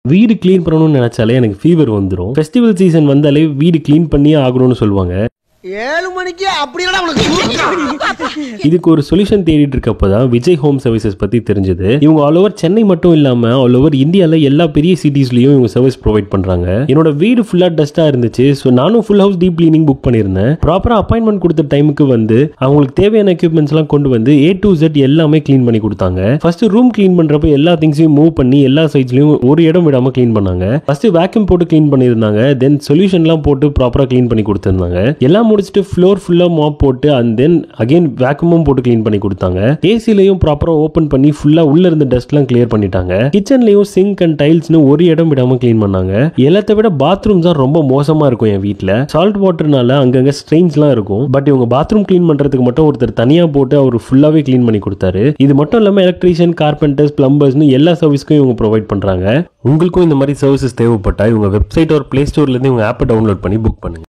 வீடு க்ளீன் பண்ணணும்னு நினைச்சாலே எனக்கு ஃபீவர் வந்துடும் ஃபெஸ்டிவல் சீசன் வந்தாலே வீடு க்ளீன் பண்ணியே ஆகணும்னு சொல்லுவாங்க ஏழு மணிக்கு அப்படியெல்லாம் உனக்கு இதுக்கு ஒரு சொல்யூஷன் தேடிட்டு இருக்கப்போ தான் விஜய் ஹோம் சர்வீசஸ் பத்தி தெரிஞ்சது இவங்க ஆல் ஓவர் சென்னை மட்டும் இல்லாம ஆல் ஓவர் இந்தியால எல்லா பெரிய சிட்டிஸ்லயும் இவங்க சர்வீஸ் ப்ரொவைட் பண்றாங்க என்னோட வீடு ஃபுல்லா டஸ்டா இருந்துச்சு ஸோ நானும் full house deep cleaning book பண்ணியிருந்தேன் ப்ராப்பரா அப்பாயின்மெண்ட் கொடுத்த டைமுக்கு வந்து அவங்களுக்கு தேவையான எக்யூப்மெண்ட்ஸ் எல்லாம் கொண்டு வந்து ஏ டு ஜெட் எல்லாமே க்ளீன் பண்ணி கொடுத்தாங்க ஃபர்ஸ்ட் ரூம் க்ளீன் பண்றப்ப எல்லா திங்ஸையும் மூவ் பண்ணி எல்லா சைட்ஸ்லயும் ஒரு இடம் விடாம க்ளீன் பண்ணாங்க ஃபர்ஸ்ட் வேக்யூம் போட்டு க்ளீன் பண்ணியிருந்தாங்க தென் சொல்யூஷன்லாம் போட்டு ப்ராப்பரா க்ளீன் பண்ணி கொடுத்திருந்தாங்க எல்லாம் முடிச்சுட்டு ஃப்ளோர் ஃபுல்லாக மாப் போட்டு அண்ட் தென் அகைன் வேக்யூமும் போட்டு க்ளீன் பண்ணி கொடுத்தாங்க ஏசிலையும் ப்ராப்பராக ஓப்பன் பண்ணி ஃபுல்லாக உள்ள இருந்த டஸ்ட்லாம் கிளியர் பண்ணிட்டாங்க கிச்சன்லையும் சிங்க் அண்ட் டைல்ஸ்னு ஒரு இடம் விடாம க்ளீன் பண்ணாங்க எல்லாத்த விட பாத்ரூம் தான் ரொம்ப மோசமா இருக்கும் என் வீட்டில் சால்ட் வாட்டர்னால அங்கங்க ஸ்ட்ரெயின்ஸ்லாம் இருக்கும் பட் இவங்க பாத்ரூம் க்ளீன் பண்றதுக்கு மட்டும் ஒருத்தர் தனியா போட்டு அவர் ஃபுல்லாவே க்ளீன் பண்ணி கொடுத்தாரு இது மட்டும் இல்லாமல் எலக்ட்ரீஷியன் கார்பெண்டர்ஸ் பிளம்பர்ஸ்னு எல்லா சர்வீஸ்க்கும் இவங்க ப்ரொவைட் பண்றாங்க உங்களுக்கும் இந்த மாதிரி சர்வீசஸ் தேவைப்பட்டா இவங்க வெப்சைட் ஒரு பிளே ஸ்டோர்ல இருந்து இவங்க ஆப்பை டவுன்லோட் பண்ணி புக் பண்ணுங்க